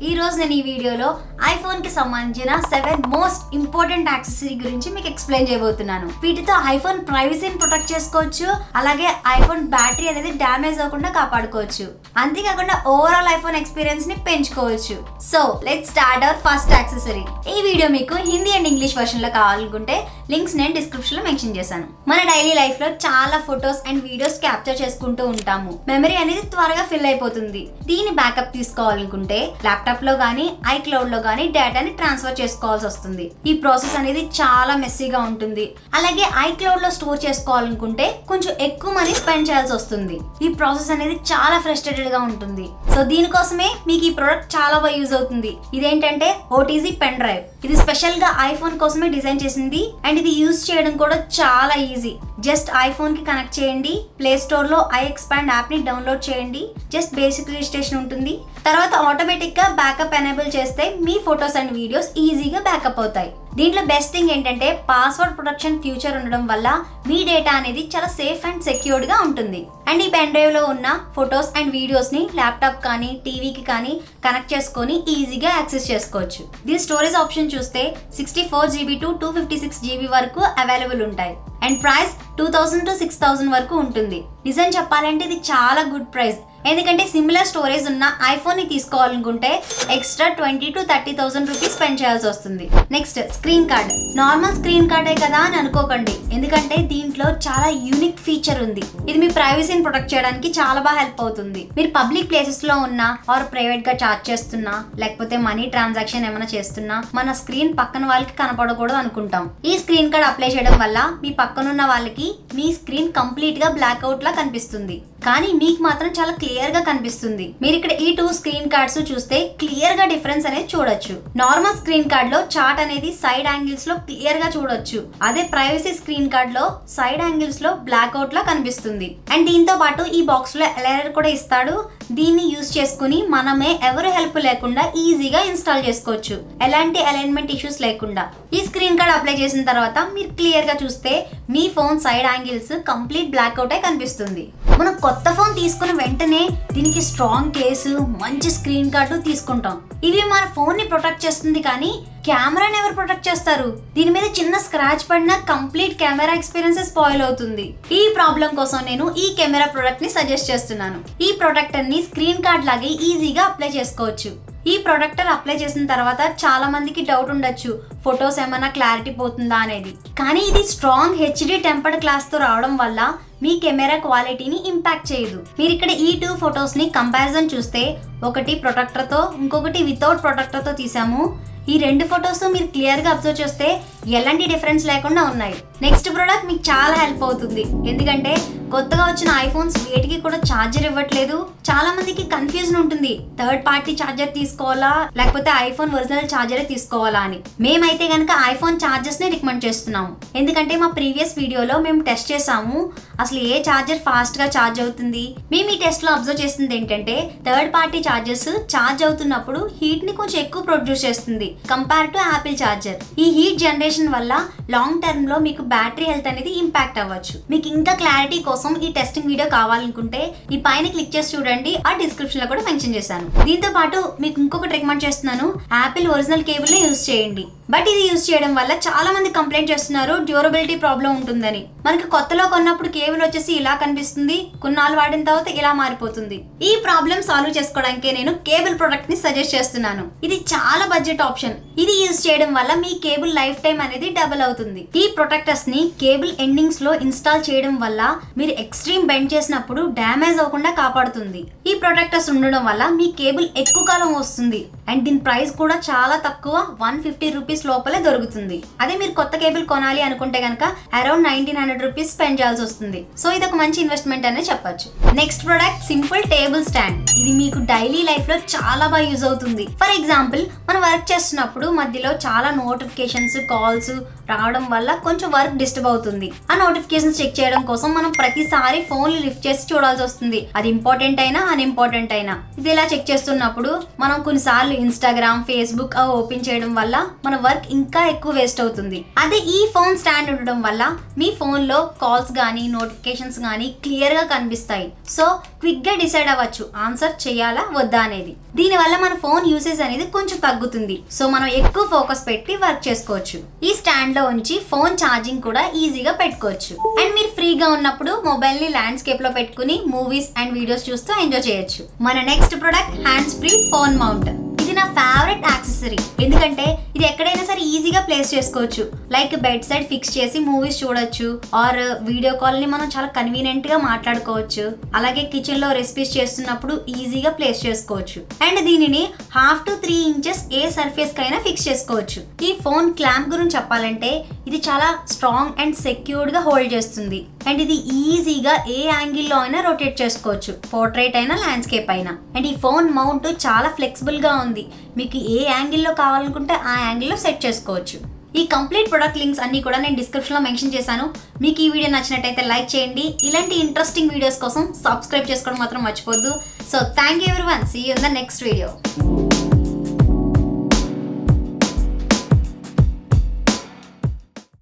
ఈ రోజు నేను ఈ వీడియోలో ఐఫోన్ కి సంబంధించిన సెవెన్ మోస్ట్ ఇంపార్టెంట్ యాక్సెసరీ గురించి మీకు ఎక్స్ప్లెయిన్ చేయబోతున్నాను వీటితో ఐఫోన్ ప్రైవసీని ప్రొటెక్ట్ చేసుకోవచ్చు అలాగే ఐఫోన్ బ్యాటరీ అనేది డ్యామేజ్ అవ్వకుండా కాపాడుకోవచ్చు అంతేకాకుండా ఓవరాల్ ఐఫోన్ ఎక్స్పీరియన్స్ ని పెంచుకోవచ్చు so let start our first accessory ఈ వీడియో మీకు హిందీ అండ్ ఇంగ్లీష్ వర్షన్ లో కావాలనుకుంటే లింక్స్ నేను డిస్క్రిప్షన్ లో మెన్షన్ చేశాను మన డైలీ లైఫ్ లో చాలా ఫొటోస్ అండ్ వీడియోస్ క్యాప్చర్ చేసుకుంటూ ఉంటాము మెమరీ అనేది త్వరగా ఫిల్ అయిపోతుంది దీని బ్యాకప్ తీసుకోవాలనుకుంటే ల్యాప్టాప్ లో గానీ ఐక్లౌడ్ లో గానీ డేటాని ట్రాన్స్ఫర్ చేసుకోవాల్సి వస్తుంది ఈ ప్రాసెస్ అనేది చాలా మెస్సీగా ఉంటుంది అలాగే ఐక్లౌడ్ లో స్టోర్ చేసుకోవాలనుకుంటే కొంచెం ఎక్కువ మనీ స్పెండ్ చేయాల్సి వస్తుంది ఈ ప్రాసెస్ అనేది చాలా ఫ్రస్ట్రేటెడ్ గా ఉంటుంది సో దీనికోసమే మీకు ఈ ప్రోడక్ట్ చాలా బాగా యూజ్ అవుతుంది ఇదేంటంటే ఓటీజీ పెన్ డ్రైవ్ ఇది స్పెషల్ గా ఐఫోన్ కోసమే డిజైన్ చేసింది అండ్ ఇది యూజ్ చేయడం కూడా చాలా ఈజీ జస్ట్ ఐఫోన్ కి కనెక్ట్ చేయండి ప్లే స్టోర్ లో ఐ ఎక్స్పాండ్ యాప్ ని డౌన్లోడ్ చేయండి జస్ట్ బేసిక్ రిజిస్ట్రేషన్ ఉంటుంది తర్వాత ఆటోమేటిక్ గా బ్యాకప్ ఎనేబుల్ చేస్తే మీ ఫొటోస్ అండ్ వీడియోస్ ఈజీగా బ్యాకప్ అవుతాయి దీంట్లో బెస్ట్ థింగ్ ఏంటంటే పాస్వర్డ్ ప్రొటెక్షన్ ఫ్యూచర్ ఉండడం వల్ల మీ డేటా అనేది చాలా సేఫ్ అండ్ సెక్యూర్డ్ గా ఉంటుంది అండ్ ఈ పెన్ డ్రైవ్ లో ఉన్న ఫొటోస్ అండ్ వీడియోస్ ని ల్యాప్టాప్ కానీ టీవీకి కానీ కనెక్ట్ చేసుకొని ఈజీగా యాక్సెస్ చేసుకోవచ్చు దీని స్టోరేజ్ ఆప్షన్ చూస్తే sixty four GB to two fifty six GB వరకు అవైలబుల్ ఉంటాయి and price two thousand to six thousand వరకు ఉంటుంది నిజం చెప్పాలంటే ఇది చాలా గుడ్ ప్రైస్ ఎందుకంటే సిమిలర్ స్టోరేజ్ ఉన్న ఐఫోన్ ని తీసుకోవాలనుకుంటే extra twenty to thirty thousand rupees spend చేయాల్సి వస్తుంది next screen guard normal screen guard కదా అని అనుకోకండి ఎందుకంటే దీంట్లో చాలా యూనిక్ ఫీచర్ ఉంది ఇది మీ ప్రైవసీని ప్రొటెక్ట్ చేయడానికి చాలా బాగా హెల్ప్ అవుతుంది మీరు పబ్లిక్ ప్లేసెస్ లో ఉన్నా ఆర్ ప్రైవేట్ గా చార్జ్ చేస్తున్నా లేకపోతే మనీ ట్రాన్సాక్షన్ ఏమైనా చేస్తున్నా మన స్క్రీన్ పక్కన వాళ్ళకి కనపడకూడదు అనుకుంటాం ఈ స్క్రీన్ కార్డ్ అప్లై చేయడం వల్ల మీ పక్కనున్న వాళ్ళకి మీ స్క్రీన్ కంప్లీట్ గా బ్లాక్ అవుట్ లా కనిపిస్తుంది కానీ మీకు మాత్రం చాలా క్లియర్ గా కనిపిస్తుంది మీరు ఇక్కడ ఈ టూ స్క్రీన్ కార్డ్స్ చూస్తే క్లియర్ గా డిఫరెన్స్ అనేది చూడొచ్చు నార్మల్ స్క్రీన్ కార్డ్ లో చార్ట్ అనేది సైడ్ యాంగిల్స్ లో క్లియర్ గా చూడొచ్చు అదే ప్రైవసీ స్క్రీన్ కార్డ్ లో సైడ్ యాంగిల్స్ లో బ్లాక్ అవుట్ లా కనిపిస్తుంది అండ్ దీంతో పాటు ఈ బాక్స్ లో ఎలైనర్ కూడా ఇస్తాడు దీన్ని యూజ్ చేసుకుని మనమే ఎవరు హెల్ప్ లేకుండా ఈజీగా ఇన్స్టాల్ చేసుకోవచ్చు ఎలాంటి అలైన్మెంట్ ఇష్యూస్ లేకుండా ఈ స్క్రీన్ కార్డ్ అప్లై చేసిన తర్వాత మీరు క్లియర్ గా చూస్తే మీ phone side angles complete black out అయి కనిపిస్తుంది మనం కొత్త ఫోన్ తీసుకున్న వెంటనే దీనికి స్ట్రాంగ్ కేసు మంచి స్క్రీన్ కార్డు తీసుకుంటాం ఇవి మన ఫోన్ ని ప్రొటెక్ట్ చేస్తుంది కానీ కెమెరాని ఎవరు ప్రొటెక్ట్ చేస్తారు దీని మీద చిన్న స్క్రాచ్ పడినా కంప్లీట్ కెమెరా ఎక్స్పీరియన్స్ స్పాయిల్ అవుతుంది ఈ ప్రాబ్లం కోసం నేను ఈ కెమెరా ప్రొడక్ట్ ని సజెస్ట్ చేస్తున్నాను ఈ ప్రొటెక్టర్ ని స్క్రీన్ కార్డ్ లాగే ఈజీగా అప్లై చేసుకోవచ్చు ఈ ప్రొడక్టర్ అప్లై చేసిన తర్వాత చాలా మందికి డౌట్ ఉండొచ్చు ఫొటోస్ ఏమైనా క్లారిటీ పోతుందా అనేది కానీ ఇది స్ట్రాంగ్ హెచ్డి టెంపర్డ్ క్లాస్ తో రావడం వల్ల మీ కెమెరా క్వాలిటీని ఇంపాక్ట్ చేయదు మీరు ఇక్కడ ఈ టూ ఫొటోస్ ని కంపారిజన్ చూస్తే ఒకటి ప్రొటెక్టర్ తో ఇంకొకటి వితౌట్ ప్రొటెక్టర్ తో తీసాము ఈ రెండు ఫొటోస్ మీరు క్లియర్ గా అబ్జర్వ్ చేస్తే ఎలాంటి డిఫరెన్స్ లేకుండా ఉన్నాయి నెక్స్ట్ ప్రోడక్ట్ మీకు చాలా హెల్ప్ అవుతుంది ఎందుకంటే కొత్తగా వచ్చిన ఐఫోన్స్ వేటికి కూడా ఛార్జర్ ఇవ్వట్లేదు చాలా మందికి కన్ఫ్యూజన్ ఉంటుంది థర్డ్ పార్టీ ఛార్జర్ తీసుకోవాలా లేకపోతే ఐఫోన్ ఒరిజినల్ ఛార్జరే తీసుకోవాలా అని మేమైతే కనుక ఐఫోన్ ఛార్జర్స్ ని రికమెండ్ చేస్తున్నాము ఎందుకంటే మా ప్రీవియస్ వీడియోలో మేము టెస్ట్ చేసాము అసలు ఏ ఛార్జర్ ఫాస్ట్ గా ఛార్జ్ అవుతుంది మేము ఈ టెస్ట్ లో అబ్జర్వ్ చేసింది ఏంటంటే థర్డ్ పార్టీ ఛార్జర్స్ ఛార్జ్ అవుతున్నప్పుడు హీట్ ని కొంచెం ఎక్కువ ప్రొడ్యూస్ చేస్తుంది కంపేర్ టు యాపిల్ ఛార్జర్ ఈ హీట్ జనరేషన్ వల్ల లాంగ్ టర్మ్ లో మీకు బ్యాటరీ హెల్త్ అనేది ఇంపాక్ట్ అవ్వచ్చు మీకు ఇంకా క్లారిటీ కోసం ఈ టెస్టింగ్ వీడియో కావాలనుకుంటే ఈ పైన క్లిక్ చేసి చూడండి ఆ డిస్క్రిప్షన్ లో కూడా మెన్షన్ చేశాను దీంతో పాటు మీకు ఇంకొకటి రికమెండ్ చేస్తున్నాను యాపిల్ ఒరిజినల్ కేబుల్ ని యూజ్ చేయండి బట్ ఇది యూజ్ చేయడం వల్ల చాలా మంది కంప్లైంట్ చేస్తున్నారు డ్యూరబిలిటీ ప్రాబ్లం ఉంటుందని మనకి కొత్తలో కొన్నప్పుడు కేబుల్ వచ్చేసి ఇలా కనిపిస్తుంది కొన్నాళ్ళు వాడిన తర్వాత ఇలా మారిపోతుంది ఈ ప్రాబ్లం సాల్వ్ చేసుకోవడానికి నేను కేబుల్ ప్రొడక్ట్ ని సజెస్ట్ చేస్తున్నాను ఇది చాలా బడ్జెట్ ఆప్షన్ ఇది యూజ్ చేయడం వల్ల మీ కేబుల్ లైఫ్ టైం అనేది డబుల్ అవుతుంది ఈ ప్రొటెక్టర్స్ ని కేబుల్ ఎండింగ్స్ లో ఇన్స్టాల్ చేయడం వల్ల మీరు ఎక్స్ట్రీమ్ బెండ్ చేసినప్పుడు డ్యామేజ్ అవ్వకుండా కాపాడుతుంది ఈ ప్రొటెక్టర్స్ ఉండడం వల్ల మీ కేబుల్ ఎక్కువ కాలం వస్తుంది అండ్ దీని ప్రైస్ కూడా చాలా తక్కువ వన్ ఫిఫ్టీ రూపీస్ లోపలే దొరుకుతుంది అదే మీరు కొత్త కేబుల్ కొనాలి అనుకుంటే కనుక around nineteen hundred rupees spend చేయాల్సి వస్తుంది సో ఇది ఒక మంచి ఇన్వెస్ట్మెంట్ అనే చెప్పొచ్చు next product simple table stand ఇది మీకు డైలీ లైఫ్ లో చాలా బాగా యూజ్ అవుతుంది ఫర్ ఎగ్జాంపుల్ మనం వర్క్ చేస్తున్నప్పుడు మధ్యలో చాలా నోటిఫికేషన్స్ కాల్స్ కాల్స్ రావడం వల్ల కొంచెం వర్క్ డిస్టర్బ్ అవుతుంది ఆ నోటిఫికేషన్స్ చెక్ చేయడం కోసం మనం ప్రతిసారి ఫోన్లు లిఫ్ట్ చేసి చూడాల్సి వస్తుంది అది ఇంపార్టెంట్ అయినా అన్ఇంపార్టెంట్ అయినా ఇది ఇలా చెక్ చేస్తున్నప్పుడు మనం కొన్నిసార్లు ఇన్స్టాగ్రామ్ ఫేస్బుక్ అవి ఓపెన్ చేయడం వల్ల మన వర్క్ ఇంకా ఎక్కువ వేస్ట్ అవుతుంది అదే ఈ ఫోన్ స్టాండ్ ఉండడం వల్ల మీ ఫోన్ లో కాల్స్ కానీ నోటిఫికేషన్స్ కానీ క్లియర్ గా కనిపిస్తాయి సో క్విక్ గా డిసైడ్ అవ్వచ్చు ఆన్సర్ చేయాలా వద్దా అనేది దీనివల్ల మన ఫోన్ యూసేజ్ అనేది కొంచెం తగ్గుతుంది సో మనం ఎక్కువ ఫోకస్ పెట్టి వర్క్ చేసుకోవచ్చు ఈ స్టాండ్ లో ఉంచి ఫోన్ ఛార్జింగ్ కూడా ఈజీగా పెట్టుకోవచ్చు అండ్ మీరు ఫ్రీగా ఉన్నప్పుడు మొబైల్ ని ల్యాండ్స్కేప్ లో పెట్టుకుని మూవీస్ అండ్ వీడియోస్ చూస్తూ ఎంజాయ్ చేయొచ్చు మన next product hands free phone mount ఇది నా ఫేవరెట్ యాక్సెసరీ ఎందుకంటే ఇది ఎక్కడైనా సరే ఈజీగా ప్లేస్ చేసుకోవచ్చు లైక్ బెడ్ సైడ్ ఫిక్స్ చేసి మూవీస్ చూడొచ్చు ఆర్ వీడియో కాల్ ని మనం చాలా కన్వీనియంట్ గా మాట్లాడుకోవచ్చు అలాగే కిచెన్ లో రెసిపీస్ చేస్తున్నప్పుడు ఈజీగా ప్లేస్ చేసుకోవచ్చు అండ్ దీనిని హాఫ్ టు త్రీ ఇంచెస్ ఏ సర్ఫేస్ కైనా ఫిక్స్ చేసుకోవచ్చు ఈ ఫోన్ క్లాంప్ గురించి చెప్పాలంటే ఇది చాలా స్ట్రాంగ్ అండ్ సెక్యూర్డ్ గా హోల్డ్ చేస్తుంది అండ్ ఇది ఈజీగా ఏ యాంగిల్లో అయినా రొటేట్ చేసుకోవచ్చు పోర్ట్రేట్ అయినా ల్యాండ్స్కేప్ అయినా అండ్ ఈ ఫోన్ మౌంట్ చాలా ఫ్లెక్సిబుల్ గా ఉంది మీకు ఏ యాంగిల్లో కావాలనుకుంటే ఆ యాంగిల్లో సెట్ చేసుకోవచ్చు ఈ కంప్లీట్ ప్రొడక్ట్ లింక్స్ అన్ని కూడా నేను డిస్క్రిప్షన్లో మెన్షన్ చేశాను మీకు ఈ వీడియో నచ్చినట్టయితే లైక్ చేయండి ఇలాంటి ఇంట్రెస్టింగ్ వీడియోస్ కోసం సబ్స్క్రైబ్ చేసుకోవడం మాత్రం మర్చిపోద్దు so thank you everyone see in the next video